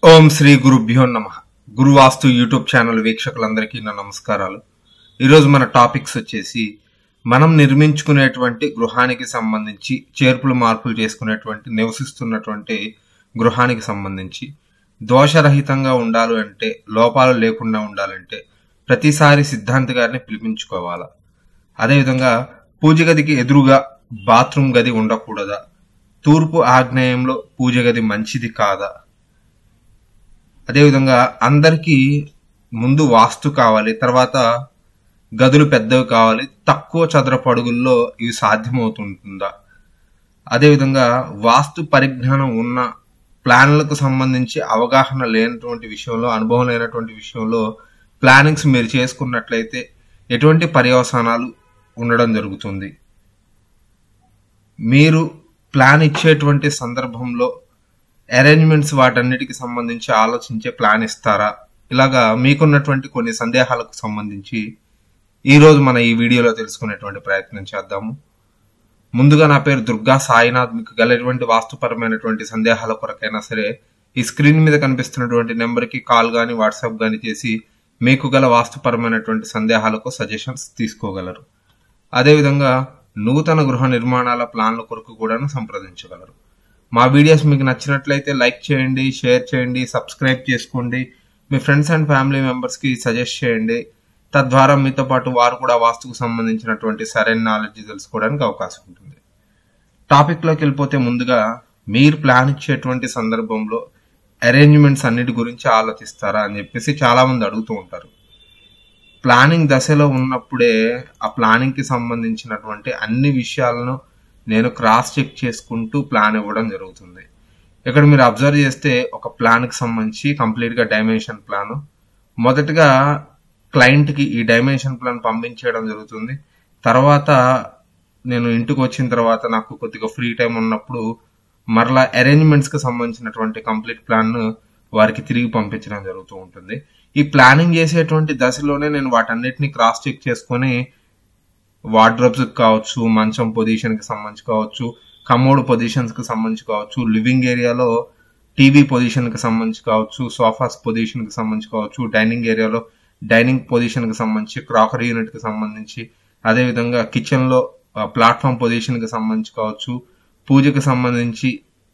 ఓం శ్రీ గురుభ్యో నమ గురువాస్తు YouTube channel వీక్షకులందరికీ నా నమస్కారాలు ఈరోజు మన టాపిక్స్ వచ్చేసి మనం నిర్మించుకునేటువంటి గృహానికి సంబంధించి చేర్పులు మార్పులు చేసుకునేటువంటి నివసిస్తున్నటువంటి గృహానికి సంబంధించి దోషరహితంగా ఉండాలి అంటే లోపాలు లేకుండా ఉండాలంటే ప్రతిసారి సిద్ధాంతి గారిని పిలిపించుకోవాలా అదేవిధంగా పూజ గదికి ఎదురుగా బాత్రూమ్ గది ఉండకూడదా తూర్పు ఆగ్నేయంలో పూజ గది మంచిది కాదా అదేవిధంగా అందరికీ ముందు వాస్తు కావాలి తర్వాత గదులు పెద్దవి కావాలి తక్కువ చదరపు అడుగుల్లో ఇవి సాధ్యమవుతుంటుందా అదేవిధంగా వాస్తు పరిజ్ఞానం ఉన్న ప్లాన్లకు సంబంధించి అవగాహన లేనటువంటి విషయంలో అనుభవం లేనటువంటి విషయంలో ప్లానింగ్స్ మీరు చేసుకున్నట్లయితే ఎటువంటి పర్యవసానాలు ఉండడం జరుగుతుంది మీరు ప్లాన్ ఇచ్చేటువంటి సందర్భంలో అరేంజ్మెంట్స్ వాటన్నిటికి సంబంధించి ఆలోచించే ప్లాన్ ఇస్తారా ఇలాగా మీకున్నటువంటి కొన్ని సందేహాలకు సంబంధించి ఈరోజు మన ఈ వీడియోలో తెలుసుకునేటువంటి ప్రయత్నం చేద్దాము ముందుగా నా పేరు దుర్గా సాయినాథ్ మీకు గల ఎటువంటి వాస్తుపరమైనటువంటి సందేహాల కొరకైనా సరే ఈ స్క్రీన్ మీద కనిపిస్తున్నటువంటి నెంబర్కి కాల్ కానీ వాట్సాప్ కానీ చేసి మీకు గల వాస్తుపరమైనటువంటి సందేహాలకు సజెషన్స్ తీసుకోగలరు అదేవిధంగా నూతన గృహ నిర్మాణాల ప్లాన్ల కొరకు కూడాను సంప్రదించగలరు మా వీడియోస్ మీకు నచ్చినట్లయితే లైక్ చేయండి షేర్ చేయండి సబ్స్క్రైబ్ చేసుకోండి మీ ఫ్రెండ్స్ అండ్ ఫ్యామిలీ మెంబర్స్కి సజెస్ట్ చేయండి తద్వారా మీతో పాటు వారు కూడా వాస్తుకు సంబంధించినటువంటి సరైన నాలెడ్జ్ తెలుసుకోవడానికి అవకాశం ఉంటుంది టాపిక్లోకి వెళ్ళిపోతే ముందుగా మీరు ప్లాన్ ఇచ్చేటువంటి సందర్భంలో అరేంజ్మెంట్స్ అన్నిటి గురించి ఆలోచిస్తారా అని చెప్పేసి చాలా మంది అడుగుతూ ఉంటారు ప్లానింగ్ దశలో ఉన్నప్పుడే ఆ ప్లానింగ్కి సంబంధించినటువంటి అన్ని విషయాలను నేను క్రాస్ చెక్ చేసుకుంటూ ప్లాన్ ఇవ్వడం జరుగుతుంది ఇక్కడ మీరు అబ్జర్వ్ చేస్తే ఒక ప్లాన్కి సంబంధించి కంప్లీట్గా డైమెన్షన్ ప్లాన్ మొదటగా క్లయింట్కి ఈ డైమెన్షన్ ప్లాన్ పంపించేయడం జరుగుతుంది తర్వాత నేను ఇంటికి వచ్చిన తర్వాత నాకు కొద్దిగా ఫ్రీ టైం ఉన్నప్పుడు మరలా అరేంజ్మెంట్స్కి సంబంధించినటువంటి కంప్లీట్ ప్లాన్ వారికి తిరిగి పంపించడం జరుగుతూ ఉంటుంది ఈ ప్లానింగ్ చేసేటువంటి దశలోనే నేను వాటన్నిటిని క్రాస్ చెక్ చేసుకొని వార్డ్రోబ్స్ కావచ్చు మంచం పొజిషన్ కి సంబంధించి కావచ్చు కమోడ్ పొజిషన్స్ కి సంబంధించి కావచ్చు లివింగ్ ఏరియాలో టీవీ పొజిషన్ కి సంబంధించి కావచ్చు సోఫాస్ పొజిషన్ కి సంబంధించి కావచ్చు డైనింగ్ ఏరియాలో డైనింగ్ పొజిషన్ కి సంబంధించి క్రాకరీ యూనిట్ కి సంబంధించి అదేవిధంగా కిచెన్ లో ప్లాట్ఫామ్ పొజిషన్ కి సంబంధించి కావచ్చు పూజకి సంబంధించి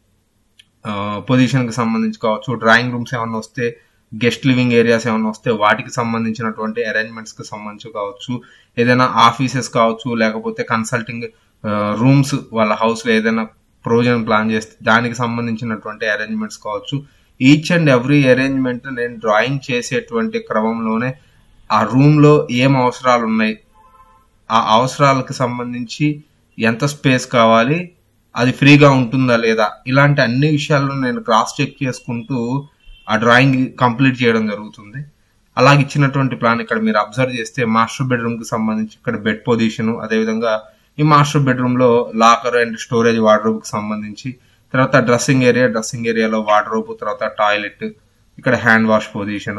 పొజిషన్ కి సంబంధించి కావచ్చు డ్రాయింగ్ రూమ్స్ ఏమైనా వస్తే గెస్ట్ లివింగ్ ఏరియాస్ ఏమైనా వస్తే వాటికి సంబంధించినటువంటి అరేంజ్మెంట్స్ కి సంబంధించి కావచ్చు ఏదైనా ఆఫీసెస్ కావచ్చు లేకపోతే కన్సల్టింగ్ రూమ్స్ వాళ్ళ హౌస్ లో ఏదైనా ప్రొవిజన్ ప్లాన్ చేస్తే దానికి సంబంధించినటువంటి అరేంజ్మెంట్స్ కావచ్చు ఈచ్ అండ్ ఎవ్రీ అరేంజ్మెంట్ నేను డ్రాయింగ్ చేసేటువంటి క్రమంలోనే ఆ రూమ్ లో ఏం అవసరాలు ఉన్నాయి ఆ అవసరాలకు సంబంధించి ఎంత స్పేస్ కావాలి అది ఫ్రీగా ఉంటుందా లేదా ఇలాంటి అన్ని విషయాలను నేను క్రాస్ చెక్ చేసుకుంటూ ఆ డ్రాయింగ్ కంప్లీట్ చేయడం జరుగుతుంది అలాగే ఇచ్చినటువంటి ప్లాన్ ఇక్కడ మీరు అబ్జర్వ్ చేస్తే మాస్టర్ బెడ్రూమ్ కి సంబంధించి ఇక్కడ బెడ్ పొజిషన్ అదేవిధంగా ఈ మాస్టర్ బెడ్రూమ్ లో లాకర్ అండ్ స్టోరేజ్ వార్డ్రోబ్ కి సంబంధించి తర్వాత డ్రెస్సింగ్ ఏరియా డ్రెస్సింగ్ ఏరియాలో వార్డ్రోబ్ తర్వాత టాయిలెట్ ఇక్కడ హ్యాండ్ వాష్ పొజిషన్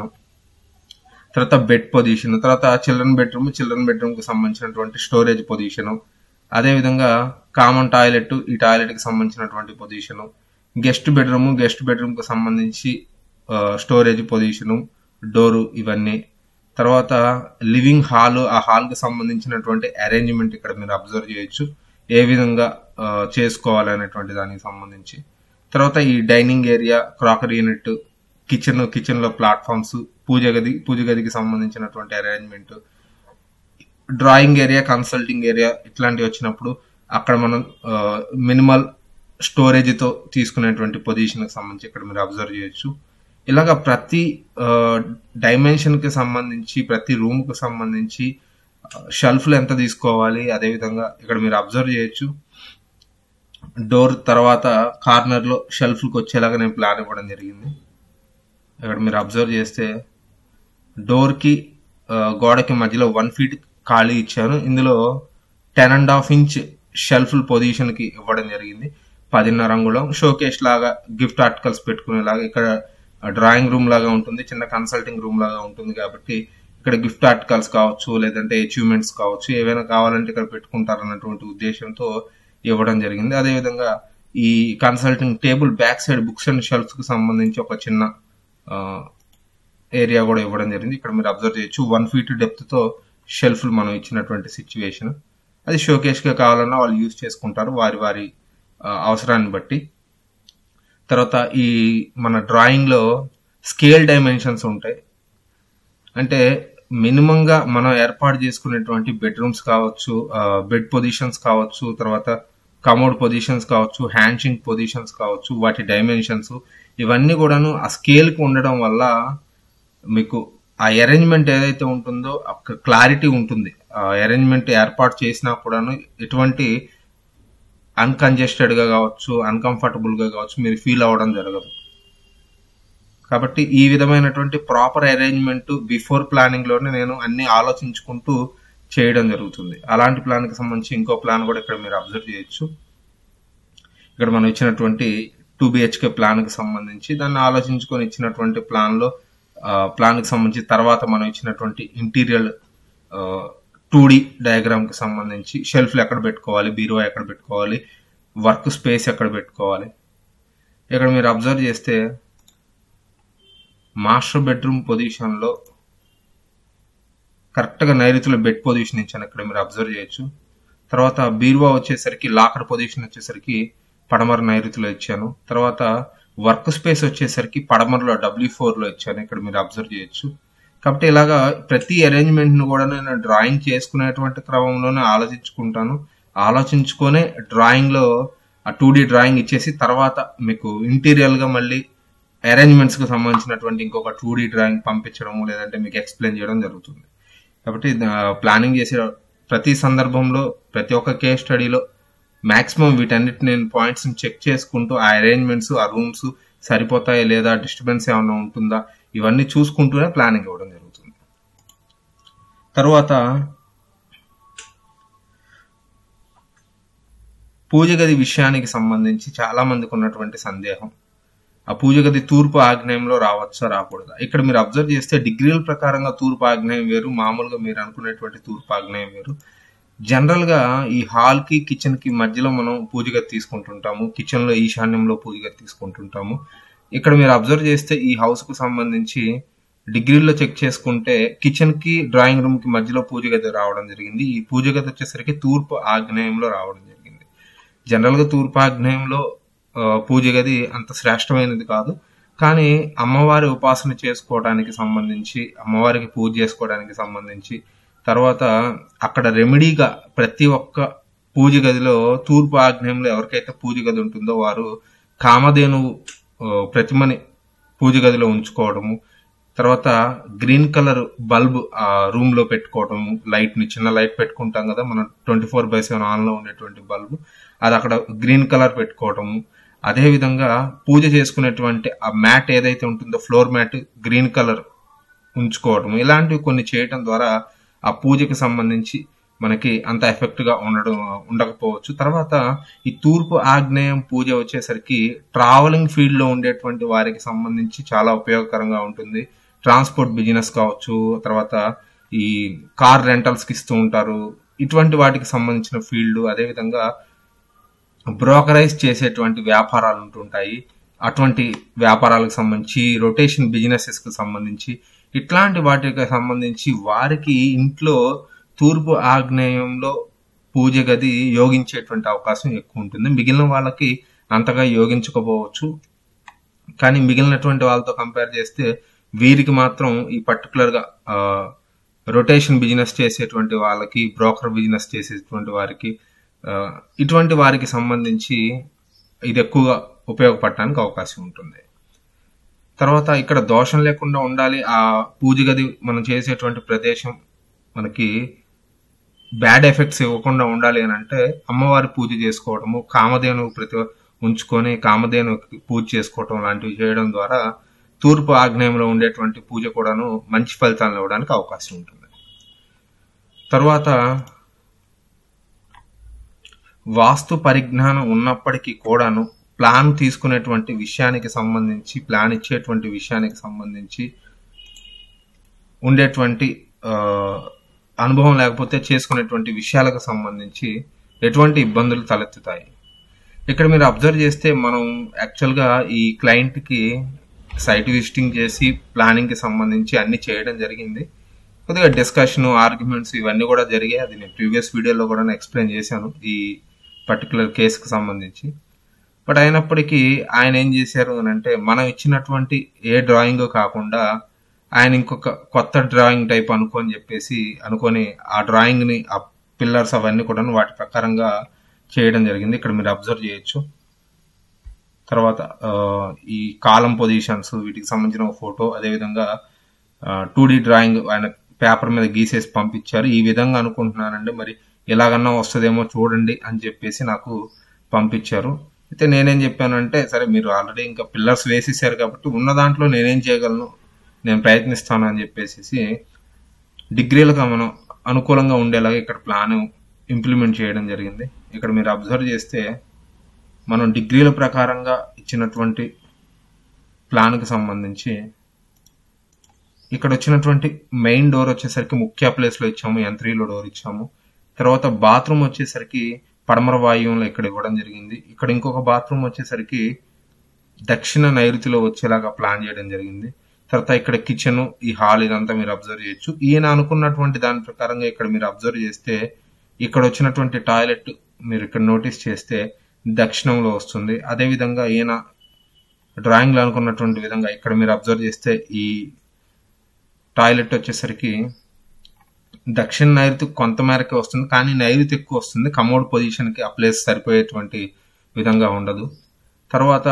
తర్వాత బెడ్ పొజిషన్ తర్వాత చిల్డ్రన్ బెడ్రూమ్ చిల్డ్రన్ బెడ్రూమ్ కి సంబంధించినటువంటి స్టోరేజ్ పొజిషన్ అదేవిధంగా కామన్ టాయిలెట్ ఈ టాయిలెట్ కి సంబంధించినటువంటి position guest bedroom guest bedroom కి సంబంధించి స్టోరేజ్ పొజిషను డోరు ఇవన్నీ తర్వాత లివింగ్ హాల్ ఆ హాల్ కి సంబంధించినటువంటి అరేంజ్మెంట్ ఇక్కడ మీరు అబ్జర్వ్ చేయొచ్చు ఏ విధంగా చేసుకోవాలనేటువంటి దానికి సంబంధించి తర్వాత ఈ dining area crockery unit kitchen kitchen లో ప్లాట్ఫామ్స్ పూజ గది పూజ గదికి సంబంధించినటువంటి arrangement drawing area consulting area ఇట్లాంటివి వచ్చినప్పుడు అక్కడ మనం మినిమల్ స్టోరేజ్ తో తీసుకునేటువంటి పొజిషన్ కి సంబంధించి ఇక్కడ మీరు అబ్జర్వ్ చేయొచ్చు ఇలాగ ప్రతి డైమెన్షన్ కి సంబంధించి ప్రతి రూమ్ కి సంబంధించి షెల్ఫ్లు ఎంత తీసుకోవాలి అదేవిధంగా ఇక్కడ మీరు అబ్జర్వ్ చేయొచ్చు డోర్ తర్వాత కార్నర్ లో షెల్ఫ్లకు వచ్చేలాగా నేను ప్లాన్ ఇవ్వడం జరిగింది ఇక్కడ మీరు అబ్జర్వ్ చేస్తే డోర్ కి గోడకి మధ్యలో వన్ ఫీట్ ఖాళీ ఇచ్చాను ఇందులో ten and half inch shelf position కి ఇవ్వడం జరిగింది పదిన్నర అంగుళం షోకేస్ లాగా గిఫ్ట్ ఆర్టికల్స్ పెట్టుకునేలాగా ఇక్కడ డ్రాయింగ్ రూమ్ లాగా ఉంటుంది చిన్న కన్సల్టింగ్ రూమ్ లాగా ఉంటుంది కాబట్టి ఇక్కడ గిఫ్ట్ ఆర్టికల్స్ కావచ్చు లేదంటే అచీవ్మెంట్స్ కావచ్చు ఏవైనా కావాలంటే ఇక్కడ పెట్టుకుంటారన్నటువంటి ఉద్దేశంతో ఇవ్వడం జరిగింది అదేవిధంగా ఈ consulting table back side books and shelves కి సంబంధించి ఒక చిన్న ఏరియా కూడా ఇవ్వడం జరిగింది ఇక్కడ మీరు అబ్జర్వ్ చేయొచ్చు వన్ ఫీట్ డెప్త్తో షెల్ఫ్లు మనం ఇచ్చినటువంటి సిచ్యువేషన్ అది షోకేష్గా కావాలన్నా వాళ్ళు యూజ్ చేసుకుంటారు వారి వారి ఆ, అవసరాన్ని బట్టి తర్వాత ఈ మన డ్రాయింగ్లో స్కేల్ డైమెన్షన్స్ ఉంటాయి అంటే మినిమంగా మనం ఏర్పాటు చేసుకునేటువంటి బెడ్రూమ్స్ కావచ్చు బెడ్ పొజిషన్స్ కావచ్చు తర్వాత కమోడ్ పొజిషన్స్ కావచ్చు హ్యాండ్షింగ్ పొజిషన్స్ కావచ్చు వాటి డైమెన్షన్స్ ఇవన్నీ కూడాను ఆ స్కేల్కి ఉండడం వల్ల మీకు ఆ అరేంజ్మెంట్ ఏదైతే ఉంటుందో క్లారిటీ ఉంటుంది ఆ అరేంజ్మెంట్ ఏర్పాటు చేసినా కూడాను ఎటువంటి అన్కంజెస్టెడ్ గా కావచ్చు అన్కంఫర్టబుల్ గా కావచ్చు మీరు ఫీల్ అవ్వడం జరగదు కాబట్టి ఈ విధమైనటువంటి ప్రాపర్ అరేంజ్మెంట్ బిఫోర్ ప్లానింగ్ లోనే నేను అన్ని ఆలోచించుకుంటూ చేయడం జరుగుతుంది అలాంటి ప్లాన్ కి సంబంధించి ఇంకో ప్లాన్ కూడా ఇక్కడ మీరు అబ్జర్వ్ చేయొచ్చు ఇక్కడ మనం ఇచ్చినటువంటి టూ బిహెచ్కే ప్లాన్ కి సంబంధించి దాన్ని ఆలోచించుకొని ఇచ్చినటువంటి ప్లాన్ లో ప్లాన్ కి సంబంధించి తర్వాత మనం ఇచ్చినటువంటి ఇంటీరియర్ టూ డి డయాగ్రామ్ కి సంబంధించి షెల్ఫ్లు ఎక్కడ పెట్టుకోవాలి బీరువా ఎక్కడ పెట్టుకోవాలి వర్క్ స్పేస్ ఎక్కడ పెట్టుకోవాలి ఇక్కడ మీరు అబ్జర్వ్ చేస్తే మాస్టర్ బెడ్రూమ్ పొజిషన్ లో కరెక్ట్ గా నైరుతిలో బెడ్ పొజిషన్ ఇచ్చాను ఇక్కడ మీరు అబ్జర్వ్ చేయొచ్చు తర్వాత బీరువా వచ్చేసరికి లాకర్ పొజిషన్ వచ్చేసరికి పడమర నైరుతిలో ఇచ్చాను తర్వాత వర్క్ స్పేస్ వచ్చేసరికి పడమరలో డబ్ల్యూ ఫోర్ లో ఇచ్చాను ఇక్కడ మీరు అబ్జర్వ్ చేయొచ్చు కాబట్టి ఇలాగా ప్రతి అరేంజ్మెంట్ ను కూడా నేను డ్రాయింగ్ చేసుకునేటువంటి క్రమంలోనే ఆలోచించుకుంటాను ఆలోచించుకొనే డ్రాయింగ్ లో ఆ టూ డ్రాయింగ్ ఇచ్చేసి తర్వాత మీకు ఇంటీరియర్ గా మళ్ళీ అరేంజ్మెంట్స్ కి సంబంధించినటువంటి ఇంకొక టూ డ్రాయింగ్ పంపించడం లేదంటే మీకు ఎక్స్ప్లెయిన్ చేయడం జరుగుతుంది కాబట్టి ప్లానింగ్ చేసే ప్రతి సందర్భంలో ప్రతి ఒక్క కేస్ స్టడీలో మాక్సిమం వీటన్నిటి నేను పాయింట్స్ చెక్ చేసుకుంటూ ఆ అరేంజ్మెంట్స్ ఆ రూమ్స్ సరిపోతాయా లేదా డిస్టర్బెన్స్ ఏమైనా ఉంటుందా ఇవన్నీ చూసుకుంటూనే ప్లానింగ్ ఇవ్వడం జరుగుతుంది తర్వాత పూజ గది విషయానికి సంబంధించి చాలా మందికి ఉన్నటువంటి సందేహం ఆ పూజ గది తూర్పు ఆగ్నేయంలో రావచ్చా రాకూడదా ఇక్కడ మీరు అబ్జర్వ్ చేస్తే డిగ్రీల ప్రకారంగా తూర్పు ఆగ్నేయం వేరు మామూలుగా మీరు అనుకునేటువంటి తూర్పు ఆగ్నేయం వేరు జనరల్ గా ఈ హాల్ కి కిచెన్ కి మధ్యలో మనం పూజ గది తీసుకుంటుంటాము కిచెన్ లో ఈశాన్యంలో పూజ గది తీసుకుంటుంటాము ఇక్కడ మీరు అబ్జర్వ్ చేస్తే ఈ హౌస్ కు సంబంధించి డిగ్రీలో చెక్ చేసుకుంటే కిచెన్ కి డ్రాయింగ్ రూమ్ కి మధ్యలో పూజ గది రావడం జరిగింది ఈ పూజ గది వచ్చేసరికి తూర్పు ఆగ్నేయంలో రావడం జరిగింది జనరల్ గా తూర్పు ఆగ్నేయంలో పూజ గది అంత శ్రేష్టమైనది కాదు కానీ అమ్మవారి ఉపాసన చేసుకోవడానికి సంబంధించి అమ్మవారికి పూజ చేసుకోవడానికి సంబంధించి తర్వాత అక్కడ రెమెడీగా ప్రతి ఒక్క పూజ గదిలో తూర్పు ఆగ్నేయంలో ఎవరికైతే పూజ గది ఉంటుందో వారు కామధేనువు ప్రతిమని పూజ గదిలో ఉంచుకోవడము తర్వాత గ్రీన్ కలర్ బల్బ్ ఆ రూమ్ లో పెట్టుకోవడం లైట్ ని చిన్న లైట్ పెట్టుకుంటాం కదా మనం twenty four by seven on లో ఉండేటువంటి బల్బ్ అది అక్కడ గ్రీన్ కలర్ పెట్టుకోవడము అదే విధంగా పూజ చేసుకునేటువంటి ఆ మ్యాట్ ఏదైతే ఉంటుందో ఫ్లోర్ మ్యాట్ గ్రీన్ కలర్ ఉంచుకోవడం ఇలాంటివి కొన్ని చేయటం ద్వారా ఆ పూజకి సంబంధించి మనకి అంత ఎఫెక్ట్ గా ఉండడం ఉండకపోవచ్చు తర్వాత ఈ తూర్పు ఆగ్నేయం పూజ వచ్చేసరికి ట్రావెలింగ్ ఫీల్డ్ లో ఉండేటువంటి వారికి సంబంధించి చాలా ఉపయోగకరంగా ఉంటుంది ట్రాన్స్పోర్ట్ బిజినెస్ కావచ్చు తర్వాత ఈ కార్ రెంటల్స్ కి ఇస్తూ ఉంటారు ఇటువంటి వాటికి సంబంధించిన ఫీల్డ్ అదేవిధంగా బ్రోకరైజ్ చేసేటువంటి వ్యాపారాలు ఉంటుంటాయి అటువంటి వ్యాపారాలకు సంబంధించి రొటేషన్ బిజినెసెస్ కి సంబంధించి ఇట్లాంటి వాటికి సంబంధించి వారికి ఇంట్లో తూర్పు ఆగ్నేయంలో పూజ గది యోగించేటువంటి అవకాశం ఎక్కువ ఉంటుంది మిగిలిన వాళ్ళకి అంతగా యోగించకపోవచ్చు కానీ మిగిలినటువంటి వాళ్ళతో కంపేర్ చేస్తే వీరికి మాత్రం ఈ పర్టికులర్ గా రొటేషన్ బిజినెస్ చేసేటువంటి వాళ్ళకి బ్రోకర్ బిజినెస్ చేసేటువంటి వారికి ఇటువంటి వారికి సంబంధించి ఇది ఎక్కువగా ఉపయోగపడటానికి అవకాశం ఉంటుంది తర్వాత ఇక్కడ దోషం లేకుండా ఉండాలి ఆ పూజ గది మనం చేసేటువంటి ప్రదేశం మనకి బ్యాడ్ ఎఫెక్ట్స్ ఇవ్వకుండా ఉండాలి అని అంటే అమ్మవారి పూజ చేసుకోవడము కామధేను ప్రతి ఉంచుకొని కామధేను పూజ చేసుకోవటం లాంటివి చేయడం ద్వారా తూర్పు ఆగ్నేయంలో ఉండేటువంటి పూజ కూడాను మంచి ఫలితాలను ఇవ్వడానికి అవకాశం ఉంటుంది తర్వాత వాస్తు పరిజ్ఞానం ఉన్నప్పటికీ కూడాను ప్లాన్ తీసుకునేటువంటి విషయానికి సంబంధించి ప్లాన్ ఇచ్చేటువంటి విషయానికి సంబంధించి ఉండేటువంటి అనుభవం లేకపోతే చేసుకునేటువంటి విషయాలకు సంబంధించి ఎటువంటి ఇబ్బందులు తలెత్తుతాయి ఇక్కడ మీరు అబ్జర్వ్ చేస్తే మనం యాక్చువల్గా ఈ క్లయింట్కి సైట్ విజిటింగ్ చేసి ప్లానింగ్ కి సంబంధించి అన్ని చేయడం జరిగింది కొద్దిగా డిస్కషన్ ఆర్గ్యుమెంట్స్ ఇవన్నీ కూడా జరిగాయి అది నేను ప్రీవియస్ వీడియోలో కూడా ఎక్స్ప్లెయిన్ చేశాను ఈ పర్టికులర్ కేసుకు సంబంధించి బట్ అయినప్పటికీ ఆయన ఏం చేశారు అని అంటే మనం ఇచ్చినటువంటి ఏ డ్రాయింగ్ కాకుండా ఆయన ఇంకొక కొత్త డ్రాయింగ్ టైప్ అనుకోని చెప్పేసి అనుకొని ఆ డ్రాయింగ్ ని ఆ పిల్లర్స్ అవన్నీ కూడా వాటి ప్రకారంగా చేయడం జరిగింది ఇక్కడ మీరు అబ్జర్వ్ చేయొచ్చు తర్వాత ఆ, ఈ కాలం పొజిషన్స్ వీటికి సంబంధించిన ఒక ఫోటో అదేవిధంగా టూ డి డ్రాయింగ్ ఆయన పేపర్ మీద గీసేసి పంపించారు ఈ విధంగా అనుకుంటున్నానండి మరి ఎలాగన్నా వస్తుందేమో చూడండి అని చెప్పేసి నాకు పంపించారు అయితే నేనేం చెప్పానంటే సరే మీరు ఆల్రెడీ ఇంకా పిల్లర్స్ వేసేసారు కాబట్టి ఉన్న దాంట్లో నేనేం చేయగలను నేను ప్రయత్నిస్తాను అని చెప్పేసి డిగ్రీలకు మనం అనుకూలంగా ఉండేలాగా ఇక్కడ ప్లాన్ ఇంప్లిమెంట్ చేయడం జరిగింది ఇక్కడ మీరు అబ్జర్వ్ చేస్తే మనం డిగ్రీల ప్రకారంగా ఇచ్చినటువంటి ప్లాన్కి సంబంధించి ఇక్కడ వచ్చినటువంటి మెయిన్ డోర్ వచ్చేసరికి ముఖ్య ప్లేస్ లో ఇచ్చాము ఎన్ త్రీలో డోర్ ఇచ్చాము తర్వాత బాత్రూమ్ వచ్చేసరికి పడమర వాయువులో ఇక్కడ ఇవ్వడం జరిగింది ఇక్కడ ఇంకొక బాత్రూమ్ వచ్చేసరికి దక్షిణ నైరుతిలో వచ్చేలాగా ప్లాన్ చేయడం జరిగింది తర్వాత ఇక్కడ కిచెన్ ఈ హాల్ ఇదంతా మీరు అబ్జర్వ్ చేయొచ్చు ఈయన అనుకున్నటువంటి దాని ప్రకారంగా ఇక్కడ మీరు అబ్జర్వ్ చేస్తే ఇక్కడ వచ్చినటువంటి టాయిలెట్ మీరు ఇక్కడ నోటీస్ చేస్తే దక్షిణంలో వస్తుంది అదే విధంగా ఈయన డ్రాయింగ్ లో అనుకున్నటువంటి విధంగా ఇక్కడ మీరు అబ్జర్వ్ చేస్తే ఈ టాయిలెట్ వచ్చేసరికి దక్షిణ నైరుతి కొంత మేరకే వస్తుంది కానీ నైరుతి ఎక్కువ వస్తుంది కమోడ్ పొజిషన్ కి ఆ ప్లేస్ సరిపోయేటువంటి విధంగా ఉండదు తర్వాత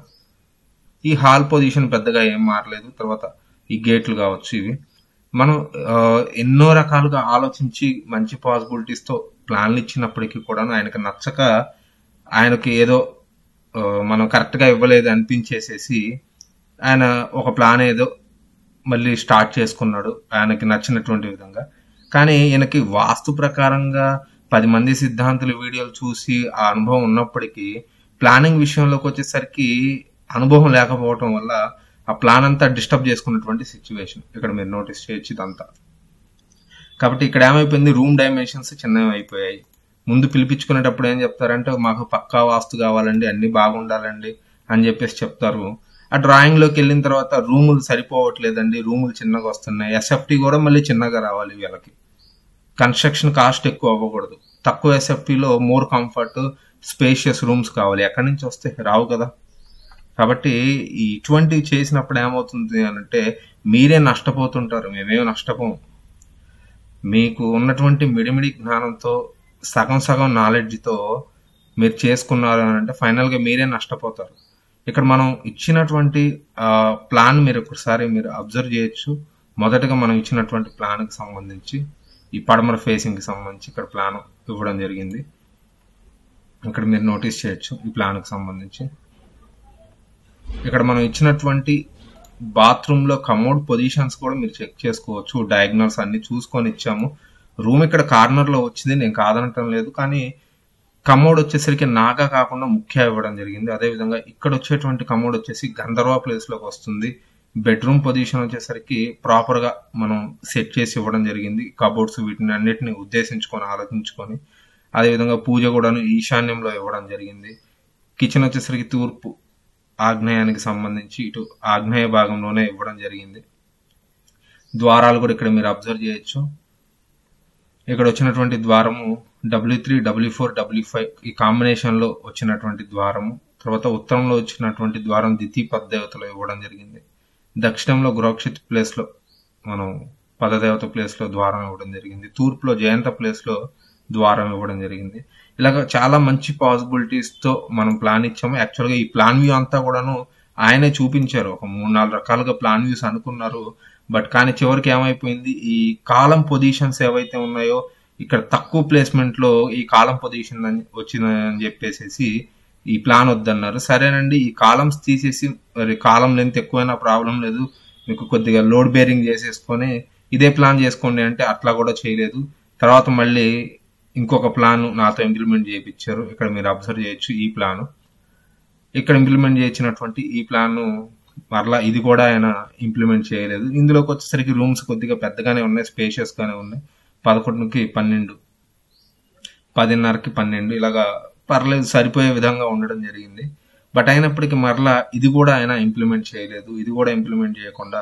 ఈ హాల్ పొజిషన్ పెద్దగా ఏం మారలేదు తర్వాత ఈ గేట్లు కావచ్చు ఇవి మనం ఆ, ఎన్నో రకాలుగా ఆలోచించి మంచి పాసిబిలిటీస్ తో ప్లాన్లు ఇచ్చినప్పటికీ కూడా ఆయనకు నచ్చక ఆయనకి ఏదో ఆ, మనం కరెక్ట్ గా ఇవ్వలేదు అనిపించేసేసి ఆయన ఒక ప్లాన్ ఏదో మళ్ళీ స్టార్ట్ చేసుకున్నాడు ఆయనకి నచ్చినటువంటి విధంగా కానీ ఈయనకి వాస్తు ప్రకారంగా పది మంది సిద్ధాంతుల వీడియోలు చూసి ఆ అనుభవం ఉన్నప్పటికీ ప్లానింగ్ విషయంలోకి వచ్చేసరికి అనుభవం లేకపోవటం వల్ల ఆ ప్లాన్ అంతా డిస్టర్బ్ చేసుకున్నటువంటి సిచ్యువేషన్ ఇక్కడ మీరు నోటీస్ చేయొచ్చు ఇదంతా కాబట్టి ఇక్కడ ఏమైపోయింది రూమ్ డైమెన్షన్స్ చిన్నవి అయిపోయాయి ముందు పిలిపించుకునేటప్పుడు ఏం చెప్తారంటే మాకు పక్కా వాస్తు కావాలండి అన్ని బాగుండాలండి అని చెప్పేసి చెప్తారు ఆ డ్రాయింగ్ లోకి వెళ్ళిన తర్వాత రూములు సరిపోవట్లేదండి రూములు చిన్నగా వస్తున్నాయి ఎస్ఎఫ్టీ కూడా మళ్ళీ చిన్నగా రావాలి వీళ్ళకి కన్స్ట్రక్షన్ కాస్ట్ ఎక్కువ అవ్వకూడదు తక్కువ ఎస్ఎఫ్టీలో మోర్ కంఫర్ట్ స్పేషియస్ రూమ్స్ కావాలి ఎక్కడి నుంచి వస్తే రావు కదా కాబట్టి ఈ ఇటువంటివి చేసినప్పుడు ఏమవుతుంది అని అంటే మీరే నష్టపోతుంటారు మేమేం నష్టపోం మీకు ఉన్నటువంటి మిడిమిడి జ్ఞానంతో సగం సగం నాలెడ్జ్తో మీరు చేసుకున్నారు అని అంటే ఫైనల్గా మీరే నష్టపోతారు ఇక్కడ మనం ఇచ్చినటువంటి ప్లాన్ మీరు ఒకసారి మీరు అబ్జర్వ్ చేయొచ్చు మొదటగా మనం ఇచ్చినటువంటి ప్లాన్కి సంబంధించి ఈ పడమర ఫేసింగ్కి సంబంధించి ఇక్కడ ప్లాన్ ఇవ్వడం జరిగింది ఇక్కడ మీరు నోటీస్ చేయొచ్చు ఈ ప్లాన్కి సంబంధించి ఇక్కడ మనం ఇచ్చినటువంటి బాత్రూమ్ లో కమోడ్ పొజిషన్స్ కూడా మీరు చెక్ చేసుకోవచ్చు డయాగ్నల్స్ అన్ని చూసుకొని ఇచ్చాము రూమ్ ఇక్కడ కార్నర్ లో వచ్చింది నేను కాదనటం లేదు కానీ కమోడ్ వచ్చేసరికి నాగా కాకుండా ముఖ్య ఇవ్వడం జరిగింది అదే విధంగా ఇక్కడ వచ్చేటువంటి కమోడ్ వచ్చేసి గంధర్వ ప్లేస్ లోకి వస్తుంది బెడ్రూమ్ పొజిషన్ వచ్చేసరికి ప్రాపర్ గా మనం సెట్ చేసి ఇవ్వడం జరిగింది కబోర్డ్స్ వీటిని అన్నిటిని ఉద్దేశించుకొని ఆలోచించుకొని అదే విధంగా పూజ కూడాను ఈశాన్యంలో ఇవ్వడం జరిగింది కిచెన్ వచ్చేసరికి తూర్పు ఆగ్నేయానికి సంబంధించి ఇటు ఆగ్నేయ భాగంలోనే ఇవ్వడం జరిగింది ద్వారాలు కూడా ఇక్కడ మీరు అబ్జర్వ్ చేయొచ్చు ఇక్కడ వచ్చినటువంటి ద్వారము W three W four W five ఈ కాంబినేషన్ లో వచ్చినటువంటి ద్వారము తర్వాత ఉత్తరంలో వచ్చినటువంటి ద్వారం దితి పదదేవతలో ఇవ్వడం జరిగింది దక్షిణంలో గృహక్షిత్ ప్లేస్ లో మనం పదదేవత ప్లేస్ లో ద్వారం ఇవ్వడం జరిగింది తూర్పులో జయంత ప్లేస్ లో ద్వారం ఇవ్వడం జరిగింది ఇలాగ చాలా మంచి పాసిబిలిటీస్ తో మనం ప్లాన్ ఇచ్చాము యాక్చువల్ గా ఈ ప్లాన్ వ్యూ అంతా కూడాను ఆయనే చూపించారు ఒక మూడు నాలుగు రకాలుగా ప్లాన్ వ్యూస్ అనుకున్నారు బట్ కానీ చివరికి ఏమైపోయింది ఈ కాలం పొజిషన్స్ ఏవైతే ఉన్నాయో ఇక్కడ తక్కువ ప్లేస్మెంట్ లో ఈ కాలం పొజిషన్ వచ్చిందని చెప్పేసి ఈ ప్లాన్ వద్దన్నారు సరేనండి ఈ కాలమ్స్ తీసేసి మరి కాలం లెంత్ ఎక్కువైనా ప్రాబ్లం లేదు మీకు కొద్దిగా లోడ్ బేరింగ్ చేసేసుకొని ఇదే ప్లాన్ చేసుకోండి అంటే అట్లా కూడా చేయలేదు తర్వాత మళ్ళీ ఇంకొక ప్లాన్ నాతో ఇంప్లిమెంట్ చేయించారు ఇక్కడ మీరు అబ్జర్వ్ చేయొచ్చు ఈ ప్లాన్ ఇక్కడ ఇంప్లిమెంట్ చేయించినటువంటి ఈ ప్లాన్ మరలా ఇది కూడా ఆయన ఇంప్లిమెంట్ చేయలేదు ఇందులోకి వచ్చేసరికి రూమ్స్ కొద్దిగా పెద్దగానే ఉన్నాయి స్పేషియస్ గానే ఉన్నాయి పదకొండుకి పన్నెండు పదిన్నరకి పన్నెండు ఇలాగా పర్లేదు సరిపోయే విధంగా ఉండడం జరిగింది బట్ అయినప్పటికీ మరలా ఇది కూడా ఆయన ఇంప్లిమెంట్ చేయలేదు ఇది కూడా ఇంప్లిమెంట్ చేయకుండా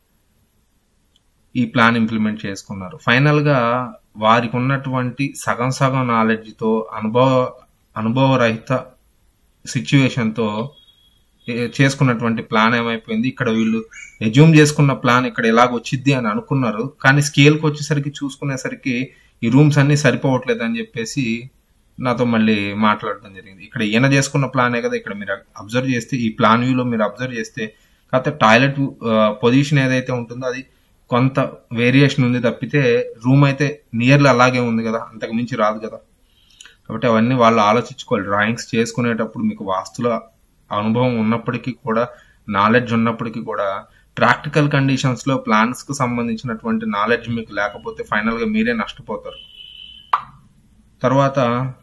ఈ ప్లాన్ ఇంప్లిమెంట్ చేసుకున్నారు ఫైనల్ గా వారికి ఉన్నటువంటి సగం సగం నాలెడ్జ్ తో అనుభవ అనుభవరహిత సిచ్యువేషన్ తో ఏ- చేసుకున్నటువంటి ప్లాన్ ఏమైపోయింది ఇక్కడ వీళ్ళు ఎజ్యూమ్ చేసుకున్న ప్లాన్ ఇక్కడ ఎలాగ వచ్చింది అని అనుకున్నారు కానీ స్కేల్కి వచ్చేసరికి చూసుకునేసరికి ఈ రూమ్స్ అన్ని సరిపోవట్లేదు అని చెప్పేసి నాతో మళ్ళీ మాట్లాడడం జరిగింది ఇక్కడ ఈయన చేసుకున్న ప్లానే కదా ఇక్కడ మీరు అబ్జర్వ్ చేస్తే ఈ ప్లాన్ వ్యూలో మీరు అబ్జర్వ్ చేస్తే కాకపోతే టాయిలెట్ పొజిషన్ ఏదైతే ఉంటుందో అది కొంత వేరియేషన్ ఉంది తప్పితే రూమ్ అయితే నియర్లీ అలాగే ఉంది కదా అంతకు మించి రాదు కదా కాబట్టి అవన్నీ వాళ్ళు ఆలోచించుకోవాలి డ్రాయింగ్స్ చేసుకునేటప్పుడు మీకు వాస్తుల అనుభవం ఉన్నప్పటికీ కూడా నాలెడ్జ్ ఉన్నప్పటికీ కూడా ప్రాక్టికల్ కండిషన్స్ లో ప్లాన్స్ కు సంబంధించినటువంటి నాలెడ్జ్ మీకు లేకపోతే ఫైనల్ గా మీరే నష్టపోతారు తర్వాత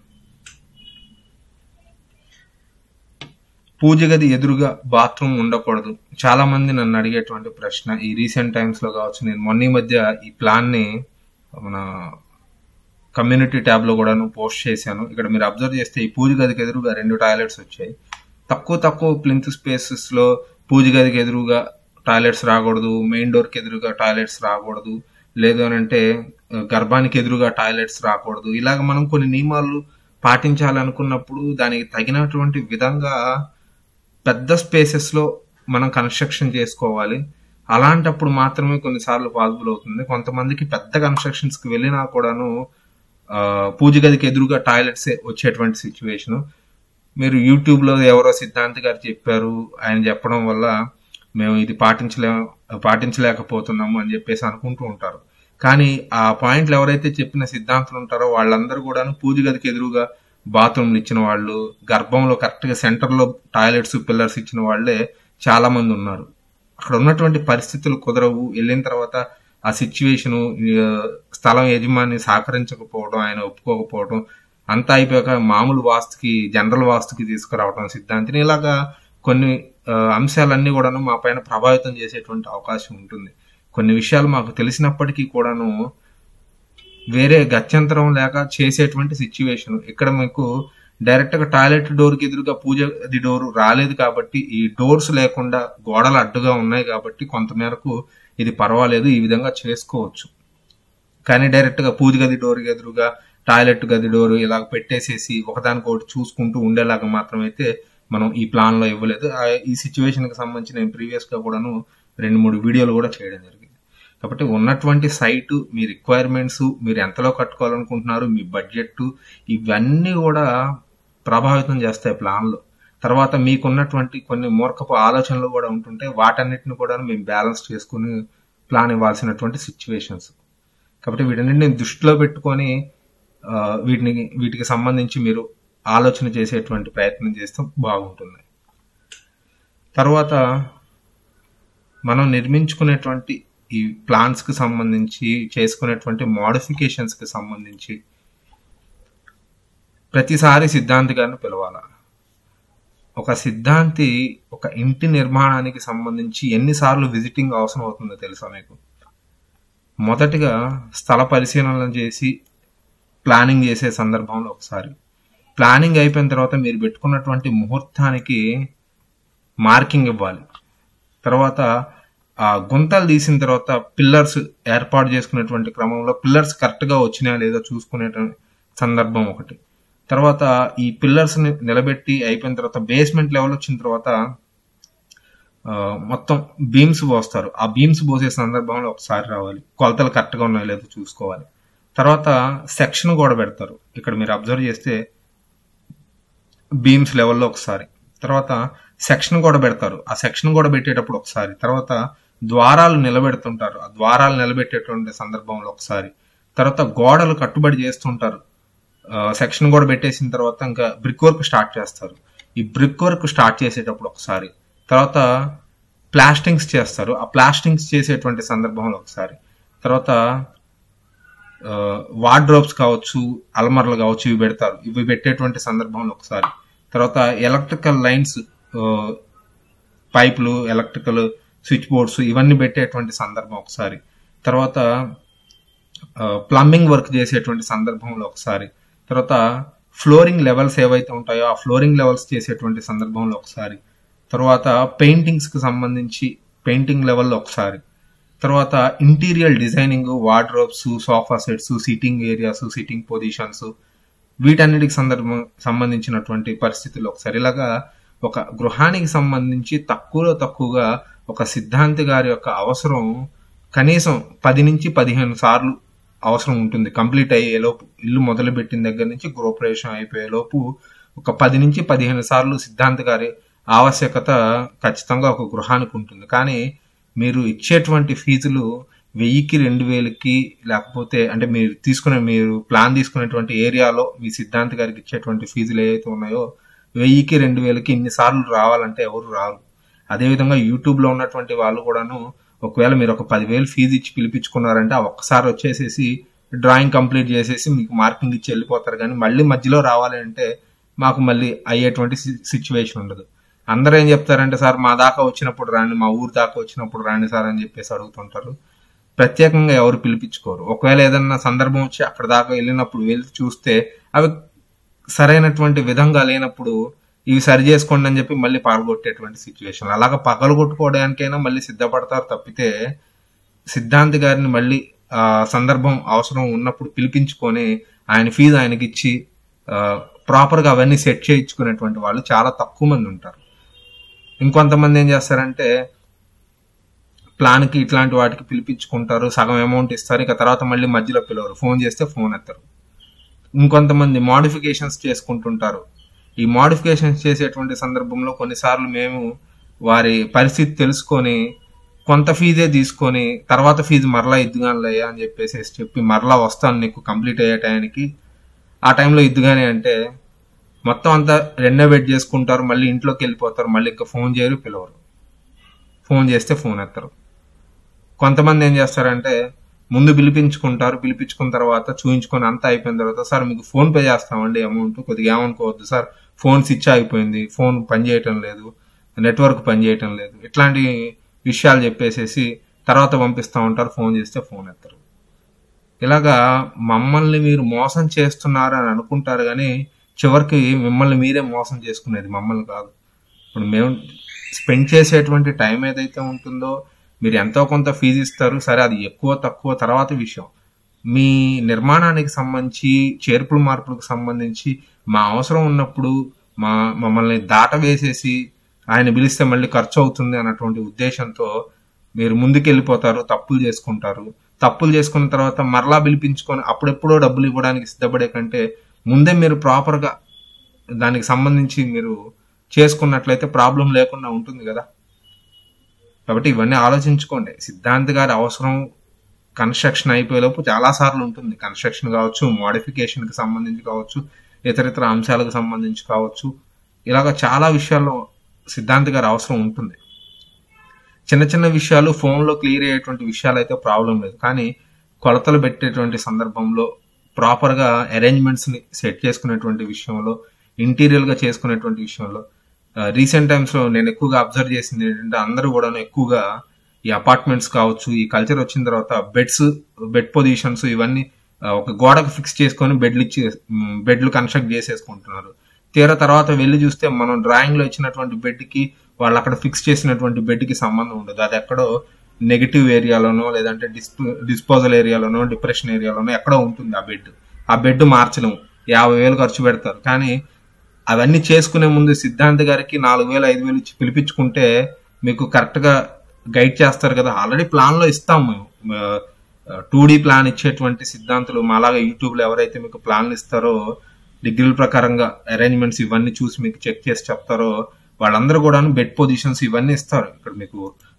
పూజ గది ఎదురుగా బాత్రూమ్ ఉండకూడదు చాలా మంది నన్ను అడిగేటువంటి ప్రశ్న ఈ రీసెంట్ టైమ్స్ లో కావచ్చు నేను మొన్న ఈ మధ్య ఈ ప్లాన్ ని మన కమ్యూనిటీ ట్యాబ్ లో కూడాను పోస్ట్ చేశాను ఇక్కడ మీరు అబ్జర్వ్ చేస్తే ఈ పూజ గదికి ఎదురుగా రెండు టాయిలెట్స్ వచ్చాయి తక్కువ తక్కువ ప్లింత్ స్పేసెస్ లో పూజ గదికి ఎదురుగా టాయిలెట్స్ రాకూడదు మెయిన్ డోర్ కి ఎదురుగా టాయిలెట్స్ రాకూడదు లేదు అని అంటే ఆ, గర్భానికి ఎదురుగా టాయిలెట్స్ రాకూడదు ఇలాగ మనం కొన్ని నియమాలు పాటించాలనుకున్నప్పుడు దానికి తగినటువంటి విధంగా పెద్ద స్పేసెస్ లో మనం కన్స్ట్రక్షన్ చేసుకోవాలి అలాంటప్పుడు మాత్రమే కొన్నిసార్లు పాసిబుల్ అవుతుంది కొంతమందికి పెద్ద కన్స్ట్రక్షన్స్ కి వెళ్ళినా కూడాను ఆ, పూజ గదికి ఎదురుగా టాయిలెట్స్ వచ్చేటువంటి సిచ్యువేషన్ మీరు యూట్యూబ్ లో ఎవరో సిద్ధాంత్ గారు చెప్పారు ఆయన చెప్పడం వల్ల మేము ఇది పాటించలే పాటించలేకపోతున్నాము అని చెప్పేసి అనుకుంటూ ఉంటారు కానీ ఆ పాయింట్లు ఎవరైతే చెప్పిన సిద్ధాంతులు ఉంటారో వాళ్ళందరూ కూడాను పూజ గదికి ఎదురుగా బాత్రూమ్లు ఇచ్చిన వాళ్ళు గర్భంలో కరెక్ట్ గా సెంటర్ లో టాయిలెట్స్ పిల్లర్స్ ఇచ్చిన వాళ్ళే చాలా మంది ఉన్నారు అక్కడ ఉన్నటువంటి పరిస్థితులు కుదరవు వెళ్ళిన తర్వాత ఆ సిచ్యువేషన్ స్థలం యజమాని సహకరించకపోవడం ఆయన ఒప్పుకోకపోవడం అంతా అయిపోయాక మామూలు వాస్తుకి జనరల్ వాస్తుకి తీసుకురావడం సిద్ధాంతిని ఇలాగా కొన్ని ఆ, అంశాలన్నీ కూడాను మా పైన ప్రభావితం చేసేటువంటి అవకాశం ఉంటుంది కొన్ని విషయాలు మాకు తెలిసినప్పటికీ కూడాను వేరే గత్యంతరం లేక చేసేటువంటి సిచ్యువేషన్ ఇక్కడ మీకు డైరెక్ట్ గా టాయిలెట్ డోర్ కి ఎదురుగా పూజ గది డోర్ రాలేదు కాబట్టి ఈ డోర్స్ లేకుండా గోడలు అడ్డుగా ఉన్నాయి కాబట్టి కొంతమేరకు ఇది పర్వాలేదు ఈ విధంగా చేసుకోవచ్చు కానీ డైరెక్ట్ గా పూజ గది డోర్ ఎదురుగా టాయిలెట్ గది డోర్ ఇలా పెట్టేసేసి ఒకదానికొకటి చూసుకుంటూ ఉండేలాగా మాత్రమైతే మనం ఈ ప్లాన్ లో ఇవ్వలేదు ఆ, ఈ సిచ్యువేషన్ కి సంబంధించి నేను ప్రీవియస్ గా కూడాను రెండు మూడు వీడియోలు కూడా చేయడం జరిగింది కాబట్టి ఉన్నటువంటి సైట్ మీ రిక్వైర్మెంట్స్ మీరు ఎంతలో కట్టుకోవాలనుకుంటున్నారు మీ బడ్జెట్ ఇవన్నీ కూడా ప్రభావితం చేస్తాయి ప్లాన్ లో తర్వాత మీకున్నటువంటి కొన్ని మూర్ఖపు ఆలోచనలు కూడా ఉంటుంటే వాటన్నిటిని కూడా మేము బ్యాలెన్స్ చేసుకుని ప్లాన్ ఇవ్వాల్సినటువంటి సిచ్యువేషన్స్ కాబట్టి వీటన్నిటిని దృష్టిలో పెట్టుకొని ఆ, వీటిని వీటికి సంబంధించి మీరు ఆలోచన చేసేటువంటి ప్రయత్నం చేస్తే బాగుంటుంది తర్వాత మనం నిర్మించుకునేటువంటి ఈ ప్లాన్స్ కి సంబంధించి చేసుకునేటువంటి మోడిఫికేషన్స్ కి సంబంధించి ప్రతిసారి సిద్ధాంతి గారిని పిలవాల ఒక సిద్ధాంతి ఒక ఇంటి నిర్మాణానికి సంబంధించి ఎన్నిసార్లు విజిటింగ్ అవసరం అవుతుందో తెలుసా మీకు మొదటిగా స్థల పరిశీలన చేసి ప్లానింగ్ చేసే సందర్భంలో ఒకసారి ప్లానింగ్ అయిపోయిన తర్వాత మీరు పెట్టుకున్నటువంటి ముహూర్తానికి మార్కింగ్ ఇవ్వాలి తర్వాత ఆ గుంతలు తీసిన తర్వాత పిల్లర్స్ ఏర్పాటు చేసుకునేటువంటి క్రమంలో పిల్లర్స్ కరెక్ట్ గా వచ్చినాయా లేదో చూసుకునే సందర్భం ఒకటి తర్వాత ఈ పిల్లర్స్ ని నిలబెట్టి అయిపోయిన తర్వాత బేస్మెంట్ లెవెల్ వచ్చిన తర్వాత ఆ, మొత్తం బీమ్స్ పోస్తారు ఆ బీమ్స్ పోసే సందర్భంలో ఒకసారి రావాలి కొలతలు కరెక్ట్ గా ఉన్నాయో లేదో చూసుకోవాలి తర్వాత సెక్షన్ కూడా పెడతారు ఇక్కడ మీరు అబ్జర్వ్ చేస్తే బీమ్స్ లెవెల్లో ఒకసారి తర్వాత సెక్షన్ కూడా పెడతారు ఆ సెక్షన్ కూడా పెట్టేటప్పుడు ఒకసారి తర్వాత ద్వారాలు నిలబెడుతుంటారు ఆ ద్వారాలు నిలబెట్టేటువంటి సందర్భంలో ఒకసారి తర్వాత గోడలు కట్టుబడి చేస్తుంటారు సెక్షన్ కూడా పెట్టేసిన తర్వాత ఇంకా బ్రిక్ వర్క్ స్టార్ట్ చేస్తారు ఈ బ్రిక్ వర్క్ స్టార్ట్ చేసేటప్పుడు ఒకసారి తర్వాత ప్లాస్టింగ్స్ చేస్తారు ఆ ప్లాస్టింగ్స్ చేసేటువంటి సందర్భంలో ఒకసారి తర్వాత వార్డ్రోబ్స్ కావచ్చు అల్మర్లు కావచ్చు ఇవి పెడతారు ఇవి పెట్టేటువంటి సందర్భంలో ఒకసారి తర్వాత ఎలక్ట్రికల్ లైన్స్ పైపులు ఎలక్ట్రికల్ స్విచ్ బోర్డ్స్ ఇవన్నీ పెట్టేటువంటి సందర్భం ఒకసారి తర్వాత ప్లంబింగ్ వర్క్ చేసేటువంటి సందర్భంలో ఒకసారి తర్వాత ఫ్లోరింగ్ లెవెల్స్ ఏవైతే ఉంటాయో ఆ ఫ్లోరింగ్ లెవెల్స్ చేసేటువంటి సందర్భంలో ఒకసారి తర్వాత పెయింటింగ్స్ కి సంబంధించి పెయింటింగ్ లెవెల్లో ఒకసారి తర్వాత interior designing wardrobes sofa sets sitting areas sitting positions వీటన్నిటికి సందర్భం సంబంధించినటువంటి పరిస్థితులు ఒకసారి ఇలాగా ఒక గృహానికి సంబంధించి తక్కువలో తక్కువగా ఒక సిద్ధాంతి గారి యొక్క అవసరం కనీసం పది నుంచి పదిహేను సార్లు అవసరం ఉంటుంది కంప్లీట్ అయ్యేలోపు ఇల్లు మొదలు పెట్టిన దగ్గర నుంచి గృహప్రవేశం అయిపోయేలోపు ఒక పది నుంచి పదిహేను సార్లు సిద్ధాంత గారి ఆవశ్యకత ఖచ్చితంగా ఒక గృహానికి ఉంటుంది కానీ మీరు ఇచ్చేటువంటి ఫీజులు వెయ్యికి రెండు వేలకి లేకపోతే అంటే మీరు తీసుకునే మీరు ప్లాన్ తీసుకునేటువంటి ఏరియాలో మీ సిద్ధాంత్ గారికి ఇచ్చేటువంటి ఫీజులు ఏవైతే ఉన్నాయో వెయ్యికి రెండు వేలకి ఇన్ని సార్లు రావాలంటే ఎవరు రారు అదేవిధంగా యూట్యూబ్ లో ఉన్నటువంటి వాళ్ళు కూడాను ఒకవేళ మీరు ఒక పదివేలు ఫీజు ఇచ్చి పిలిపించుకున్నారంటే ఆ ఒక్కసారి వచ్చేసేసి డ్రాయింగ్ కంప్లీట్ చేసేసి మీకు మార్కింగ్ ఇచ్చి వెళ్ళిపోతారు కానీ మళ్ళీ మధ్యలో రావాలి అంటే మాకు మళ్ళీ అయ్యేటువంటి సిచ్యువేషన్ ఉండదు అందరూ ఏం చెప్తారంటే సార్ మా దాకా వచ్చినప్పుడు రాండి మా ఊరు దాకా వచ్చినప్పుడు రాండి సార్ అని చెప్పేసి అడుగుతుంటారు ప్రత్యేకంగా ఎవరు పిలిపించుకోరు ఒకవేళ ఏదన్నా సందర్భం వచ్చి అక్కడ దాకా వెళ్ళినప్పుడు వెళ్ళి చూస్తే అవి సరైనటువంటి విధంగా లేనప్పుడు ఇవి సరి చేసుకోండి అని చెప్పి మళ్ళీ పగలగొట్టేటువంటి సిచ్యువేషన్ అలాగా పగలగొట్టుకోవడానికైనా మళ్ళీ సిద్ధపడతారు తప్పితే సిద్ధాంతి గారిని మళ్ళీ ఆ సందర్భం అవసరం ఉన్నప్పుడు పిలిపించుకొని ఆయన ఫీజు ఆయనకి ఇచ్చి ప్రాపర్ గా అవన్నీ సెట్ చేయించుకునేటువంటి వాళ్ళు చాలా తక్కువ మంది ఉంటారు ఇంకొంతమంది ఏం చేస్తారంటే ప్లాన్ కి ఇట్లాంటి వాటికి పిలిపించుకుంటారు సగం అమౌంట్ ఇస్తారు ఇక తర్వాత మళ్ళీ మధ్యలో పిలవరు ఫోన్ చేస్తే ఫోన్ ఎత్తారు ఇంకొంతమంది మోడిఫికేషన్స్ చేసుకుంటుంటారు ఈ మోడిఫికేషన్స్ చేసేటువంటి సందర్భంలో కొన్నిసార్లు మేము వారి పరిస్థితి తెలుసుకొని కొంత ఫీజే తీసుకొని తర్వాత ఫీజు మరలా ఇద్దుగానిలయ్యా అని చెప్పేసి చెప్పి మరలా వస్తాను నీకు కంప్లీట్ అయ్యే టైంకి ఆ టైంలో ఇద్దుగానే అంటే మొత్తం అంతా రెనోవేట్ చేసుకుంటారు మళ్ళీ ఇంట్లోకి వెళ్ళిపోతారు మళ్ళీ ఇంకా ఫోన్ చేయరు పిలవరు ఫోన్ చేస్తే ఫోన్ ఎత్తారు కొంతమంది ఏం చేస్తారంటే ముందు పిలిపించుకుంటారు పిలిపించుకున్న తర్వాత చూయించుకొని అంతా అయిపోయిన తర్వాత సార్ మీకు ఫోన్ పే చేస్తామండి అమౌంట్ కొద్దిగా ఏమనుకోవద్దు సార్ ఫోన్ స్విచ్ అయిపోయింది ఫోన్ పనిచేయటం లేదు నెట్వర్క్ పనిచేయటం లేదు ఇట్లాంటి విషయాలు చెప్పేసేసి తర్వాత పంపిస్తా ఉంటారు ఫోన్ చేస్తే ఫోన్ ఎత్తారు ఇలాగా మమ్మల్ని మీరు మోసం చేస్తున్నారు అని అనుకుంటారు కానీ చివరికి మిమ్మల్ని మీరే మోసం చేసుకునేది మమ్మల్ని కాదు ఇప్పుడు మేము స్పెండ్ చేసేటువంటి టైం ఏదైతే ఉంటుందో మీరు ఎంతో కొంత ఫీజు ఇస్తారు సరే అది ఎక్కువ తక్కువ తర్వాత విషయం మీ నిర్మాణానికి సంబంధించి చేర్పులు మార్పులకు సంబంధించి మా అవసరం ఉన్నప్పుడు మా మమ్మల్ని దాట వేసేసి ఆయన పిలిస్తే మళ్ళీ ఖర్చు అవుతుంది అన్నటువంటి ఉద్దేశంతో మీరు ముందుకెళ్ళిపోతారు తప్పులు చేసుకుంటారు తప్పులు చేసుకున్న తర్వాత మరలా పిలిపించుకొని అప్పుడెప్పుడో డబ్బులు ఇవ్వడానికి సిద్ధపడే కంటే ముందే మీరు ప్రాపర్గా దానికి సంబంధించి మీరు చేసుకున్నట్లయితే ప్రాబ్లం లేకుండా ఉంటుంది కదా కాబట్టి ఇవన్నీ ఆలోచించుకోండి సిద్ధాంత్ గారి అవసరం కన్స్ట్రక్షన్ అయిపోయేలోపు చాలా సార్లు ఉంటుంది కన్స్ట్రక్షన్ కావచ్చు మోడిఫికేషన్ కి సంబంధించి కావచ్చు ఇతర ఇతర అంశాలకు సంబంధించి కావచ్చు ఇలాగ చాలా విషయాల్లో సిద్ధాంత్ గారి అవసరం ఉంటుంది చిన్న చిన్న విషయాలు ఫోన్లో క్లియర్ అయ్యేటువంటి విషయాలు అయితే ప్రాబ్లం లేదు కానీ కొలతలు పెట్టేటువంటి సందర్భంలో ప్రాపర్గా అరేంజ్మెంట్స్ని సెట్ చేసుకునేటువంటి విషయంలో ఇంటీరియర్గా చేసుకునేటువంటి విషయంలో రీసెంట్ టైమ్స్లో నేను ఎక్కువగా అబ్జర్వ్ చేసింది ఏంటంటే అందరూ కూడా ఎక్కువగా ఈ అపార్ట్మెంట్స్ కావచ్చు ఈ కల్చర్ వచ్చిన తర్వాత బెడ్స్ బెడ్ పొజిషన్స్ ఇవన్నీ ఒక గోడకు ఫిక్స్ చేసుకొని బెడ్లు ఇచ్చి బెడ్లు కన్స్ట్రక్ట్ చేసేసుకుంటున్నారు తీరా తర్వాత వెళ్ళి చూస్తే మనం డ్రాయింగ్ లో ఇచ్చినటువంటి బెడ్ కి వాళ్ళు అక్కడ ఫిక్స్ చేసినటువంటి బెడ్ కి సంబంధం ఉండదు అది ఎక్కడో నెగిటివ్ ఏరియాలోనో లేదంటే డిస్పో డిస్పోజల్ ఏరియాలోనో డిప్రెషన్ ఏరియాలోనో ఎక్కడో ఉంటుంది ఆ బెడ్ ఆ బెడ్ మార్చలేము యాభై వేలు ఖర్చు పెడతారు కానీ అవన్నీ చేసుకునే ముందు సిద్ధాంత్ గారికి నాలుగు వేలు ఐదు వేలు ఇచ్చి పిలిపించుకుంటే మీకు కరెక్ట్ గా గైడ్ చేస్తారు కదా ఆల్రెడీ ప్లాన్ లో ఇస్తాం మేము టూ డి ప్లాన్ ఇచ్చేటువంటి సిద్ధాంతులు మాలాగా యూట్యూబ్ లో ఎవరైతే మీకు ప్లాన్లు ఇస్తారో డిగ్రీల ప్రకారంగా అరేంజ్మెంట్స్ ఇవన్నీ చూసి మీకు చెక్ చేసి చెప్తారో వాళ్ళందరూ కూడా బెడ్ పొజిషన్స్ ఇవన్నీ ఇస్తారు ఇక్కడ మీకు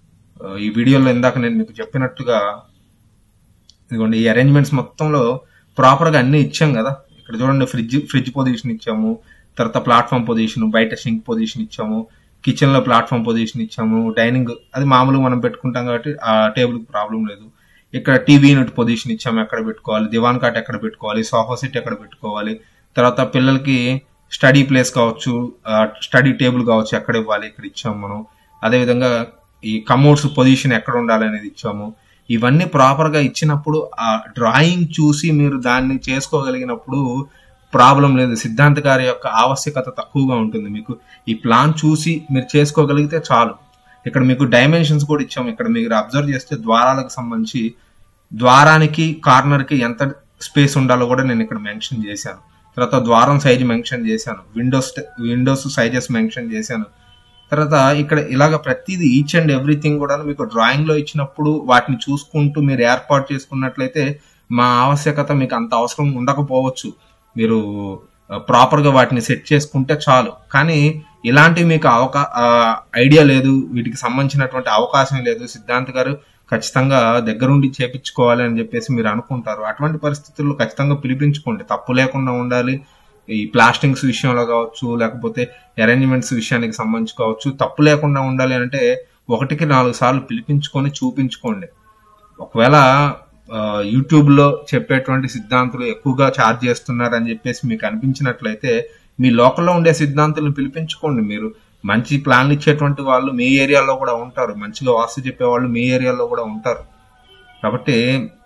ఈ వీడియోలో ఇందాక నేను మీకు చెప్పినట్టుగా ఇదిగోండి ఈ అరేంజ్మెంట్స్ మొత్తంలో ప్రాపర్ గా అన్ని ఇచ్చాం కదా ఇక్కడ చూడండి ఫ్రిడ్జ్ ఫ్రిడ్జ్ పొజిషన్ ఇచ్చాము తర్వాత ప్లాట్ఫామ్ పొజిషన్ బయట షింక్ పొజిషన్ ఇచ్చాము కిచెన్ లో ప్లాట్ఫామ్ పొజిషన్ ఇచ్చాము డైనింగ్ అది మామూలుగా మనం పెట్టుకుంటాం కాబట్టి ఆ టేబుల్ ప్రాబ్లం లేదు ఇక్కడ టీవీ యూనిట్ పొజిషన్ ఇచ్చాము ఎక్కడ పెట్టుకోవాలి దివాన్ కాట్ ఎక్కడ పెట్టుకోవాలి సోఫా సెట్ ఎక్కడ పెట్టుకోవాలి తర్వాత పిల్లలకి స్టడీ ప్లేస్ కావచ్చు స్టడీ టేబుల్ కావచ్చు ఎక్కడ ఇవ్వాలి ఇక్కడ ఇచ్చాము మనం అదేవిధంగా ఈ కమోడ్స్ పొజిషన్ ఎక్కడ ఉండాలి అనేది ఇచ్చాము ఇవన్నీ ప్రాపర్ గా ఇచ్చినప్పుడు ఆ డ్రాయింగ్ చూసి మీరు దాన్ని చేసుకోగలిగినప్పుడు ప్రాబ్లం లేదు సిద్ధాంత్ గారి యొక్క ఆవశ్యకత తక్కువగా ఉంటుంది మీకు ఈ ప్లాన్ చూసి మీరు చేసుకోగలిగితే చాలు ఇక్కడ మీకు డైమెన్షన్స్ కూడా ఇచ్చాము ఇక్కడ మీరు అబ్జర్వ్ చేస్తే ద్వారాలకు సంబంధించి ద్వారానికి కార్నర్ కి ఎంత స్పేస్ ఉండాలో కూడా నేను ఇక్కడ మెన్షన్ చేశాను తర్వాత ద్వారం సైజ్ మెన్షన్ చేశాను విండోస్ విండోస్ సైజెస్ మెన్షన్ చేశాను తర్వాత ఇక్కడ ఇలాగ ప్రతిదీ ఈచ్ అండ్ ఎవ్రీథింగ్ కూడా మీకు డ్రాయింగ్ లో ఇచ్చినప్పుడు వాటిని చూసుకుంటూ మీరు ఏర్పాటు చేసుకున్నట్లయితే మా ఆవశ్యకత మీకు అంత అవసరం ఉండకపోవచ్చు మీరు ప్రాపర్ గా వాటిని సెట్ చేసుకుంటే చాలు కానీ ఇలాంటివి మీకు అవకా ఐడియా లేదు వీటికి సంబంధించినటువంటి అవకాశం లేదు సిద్ధాంత్ గారు ఖచ్చితంగా దగ్గరుండి చేపించుకోవాలి అని చెప్పేసి మీరు అనుకుంటారు అటువంటి పరిస్థితుల్లో ఖచ్చితంగా పిలిపించుకోండి తప్పు లేకుండా ఉండాలి ఈ ప్లాస్టింగ్స్ విషయంలో కావచ్చు లేకపోతే అరేంజ్మెంట్స్ విషయానికి సంబంధించి కావచ్చు తప్పు లేకుండా ఉండాలి అంటే ఒకటికి నాలుగు సార్లు పిలిపించుకొని చూపించుకోండి ఒకవేళ యూట్యూబ్ లో చెప్పేటువంటి సిద్ధాంతులు ఎక్కువగా ఛార్జ్ చేస్తున్నారు అని చెప్పేసి మీకు అనిపించినట్లయితే మీ లోకల్లో ఉండే సిద్ధాంతులను పిలిపించుకోండి మీరు మంచి ప్లాన్లు ఇచ్చేటువంటి వాళ్ళు మీ ఏరియాలో కూడా ఉంటారు మంచిగా వాస్తు చెప్పే వాళ్ళు మీ ఏరియాలో కూడా ఉంటారు కాబట్టి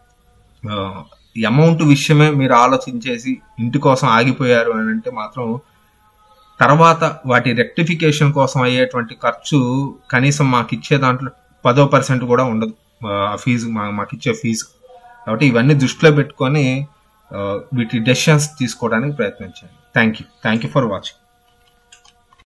ఈ అమౌంట్ విషయమే మీరు ఆలోచించేసి ఇంటి కోసం ఆగిపోయారు అని అంటే మాత్రం తర్వాత వాటి రెక్టిఫికేషన్ కోసం అయ్యేటువంటి ఖర్చు కనీసం మాకు ఇచ్చే దాంట్లో పదో పర్సెంట్ కూడా ఉండదు ఫీజు మాకు ఇచ్చే ఫీజు కాబట్టి ఇవన్నీ దృష్టిలో పెట్టుకొని వీటి డెసిషన్స్ తీసుకోవడానికి ప్రయత్నించండి thank you thank you for watching